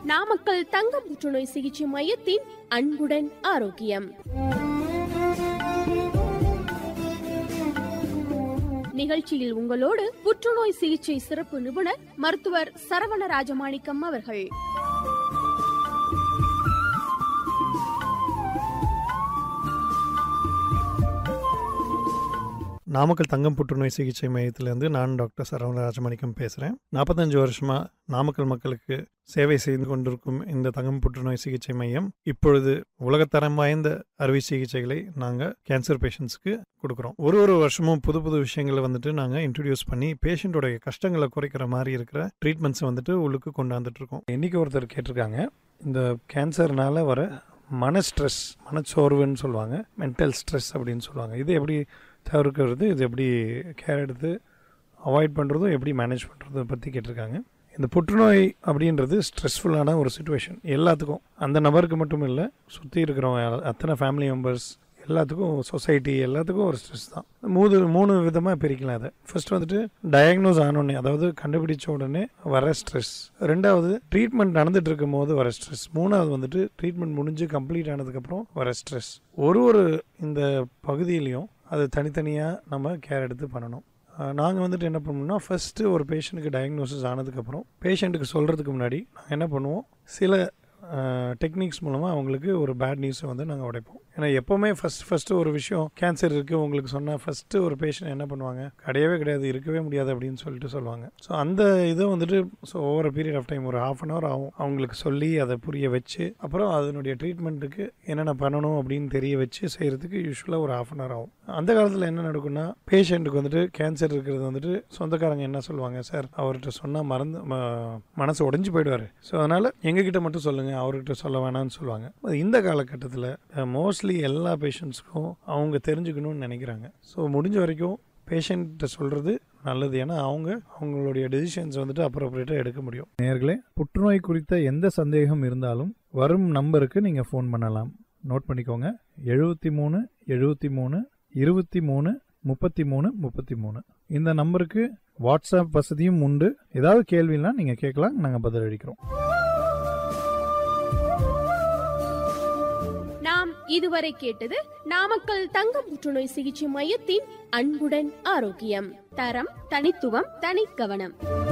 நாமக்கல் தங்க புற்றுநோய் சிகிச்சை மையத்தின் அன்புடன் ஆரோக்கியம் நிகழ்ச்சியில் உங்களோடு புற்றுநோய் சிகிச்சை சிறப்பு நிபுணர் மருத்துவர் சரவண ராஜமாணிக்கம் அவர்கள் நாமக்கல் தங்கம் புற்றுநோய் சிகிச்சை மையத்திலேருந்து நான் டாக்டர் சரவண ராஜமாணிக்கம் பேசுகிறேன் நாற்பத்தஞ்சு வருஷமாக நாமக்கல் மக்களுக்கு சேவை செய்து கொண்டிருக்கும் இந்த தங்கம் புற்றுநோய் சிகிச்சை மையம் இப்பொழுது உலகத்தரம் வாய்ந்த அறுவை சிகிச்சைகளை நாங்கள் கேன்சர் பேஷண்ட்ஸ்க்கு கொடுக்குறோம் ஒரு ஒரு வருஷமும் புது புது விஷயங்களை வந்துட்டு நாங்கள் இன்ட்ரடியூஸ் பண்ணி பேஷண்ட்டோடைய கஷ்டங்களை குறைக்கிற மாதிரி இருக்கிற ட்ரீட்மெண்ட்ஸை வந்துட்டு உள்ளுக்கு கொண்டாந்துட்டு இருக்கோம் இன்னைக்கு ஒருத்தர் கேட்டிருக்காங்க இந்த கேன்சர்னால வர மன ஸ்ட்ரெஸ் மனச்சோர்வுன்னு சொல்லுவாங்க மென்டல் ஸ்ட்ரெஸ் அப்படின்னு சொல்லுவாங்க இது எப்படி தவிர்க்கிறது இது எப்படி கேர் எடுத்து அவாய்ட் பண்ணுறதும் எப்படி மேனேஜ் பண்ணுறதை பற்றி கேட்டிருக்காங்க இந்த புற்றுநோய் அப்படின்றது ஸ்ட்ரெஸ்ஃபுல்லான ஒரு சுச்சுவேஷன் எல்லாத்துக்கும் அந்த நபருக்கு மட்டும் இல்லை சுற்றி இருக்கிறவங்க அத்தனை ஃபேமிலி மெம்பர்ஸ் எல்லாத்துக்கும் சொசைட்டி எல்லாத்துக்கும் ஒரு ஸ்ட்ரெஸ் தான் மூணு மூணு விதமாக பிரிக்கலாம் அதை ஃபர்ஸ்ட் வந்துட்டு டயக்னோஸ் ஆனோடனே அதாவது கண்டுபிடிச்ச உடனே வர ஸ்ட்ரெஸ் ரெண்டாவது ட்ரீட்மெண்ட் நடந்துட்டு இருக்கும் போது வர ஸ்ட்ரெஸ் மூணாவது வந்துட்டு ட்ரீட்மெண்ட் முடிஞ்சு கம்ப்ளீட் ஆனதுக்கப்புறம் வர ஸ்ட்ரெஸ் ஒரு ஒரு இந்த பகுதியிலையும் அது தனித்தனியாக நம்ம கேர் எடுத்து பண்ணணும் நாங்கள் வந்துட்டு என்ன பண்ணோம்னா ஃபஸ்ட்டு ஒரு பேஷண்ட்டுக்கு டயக்னோசிஸ் ஆனதுக்கப்புறம் பேஷண்ட்டுக்கு சொல்கிறதுக்கு முன்னாடி நாங்கள் என்ன பண்ணுவோம் சில டெக்னிக்ஸ் மூலமாக அவங்களுக்கு ஒரு பேட் நியூஸை வந்து நாங்கள் உடைப்போம் ஏன்னா எப்போவுமே ஃபஸ்ட் ஃபஸ்ட்டு ஒரு விஷயம் கேன்சர் இருக்குது உங்களுக்கு சொன்னால் ஃபஸ்ட்டு ஒரு பேஷண்ட் என்ன பண்ணுவாங்க கிடையவே கிடையாது இருக்கவே முடியாது அப்படின்னு சொல்லிட்டு சொல்லுவாங்க ஸோ அந்த இதை வந்துட்டு so over period of time ஒரு ஹாஃப் அன் ஹவர் ஆகும் அவங்களுக்கு சொல்லி அதை புரிய வச்சு அப்புறம் அதனுடைய ட்ரீட்மெண்ட்டுக்கு என்னென்ன பண்ணணும் அப்படின்னு தெரிய வச்சு செய்கிறதுக்கு யூஸ்வலாக ஒரு ஹாஃப் அன் ஹவர் ஆகும் அந்த காலத்தில் என்ன நடக்கும்னா பேஷண்ட்டுக்கு வந்துட்டு கேன்சர் இருக்கிறது வந்துட்டு சொந்தக்காரங்க என்ன சொல்லுவாங்க சார் அவர்கிட்ட சொன்னால் மறந்து ம- மனசு உடைஞ்சு போயிடுவார் ஸோ அதனால் எங்ககிட்ட மட்டும் சொல்லுங்கள் அவர்கிட்ட சொல்ல வேணாம்னு சொல்லுவாங்க இந்த காலகட்டத்தில் மோஸ்ட்லி எல்லா பேஷண்ட்ஸ்க்கும் அவங்க தெரிஞ்சுக்கணும்னு நினைக்கிறாங்க ஸோ முடிஞ்ச வரைக்கும் பேஷண்ட்டை சொல்கிறது நல்லது ஏன்னா அவங்க அவங்களுடைய டெசிஷன்ஸ் வந்துட்டு அப்ரோப்ரியேட்டாக எடுக்க முடியும் நேர்களே புற்றுநோய் குறித்த எந்த சந்தேகம் இருந்தாலும் வரும் நம்பருக்கு நீங்கள் ஃபோன் பண்ணலாம் நோட் பண்ணிக்கோங்க எழுபத்தி மூணு எழுபத்தி மூணு இருபத்தி மூணு முப்பத்தி மூணு முப்பத்தி மூணு இந்த நம்பருக்கு வாட்ஸ்அப் வசதியும் உண்டு ஏதாவது கேள்வினா நீங்கள் கேட்கலாம் நாங்கள் பதில் அளிக்கிறோம் நாம் இதுவரை கேட்டது நாமக்கல் தங்க புற்றுநோய் சிகிச்சை மையத்தின் அன்புடன் ஆரோக்கியம் தரம் தனித்துவம் தனிக்கவனம்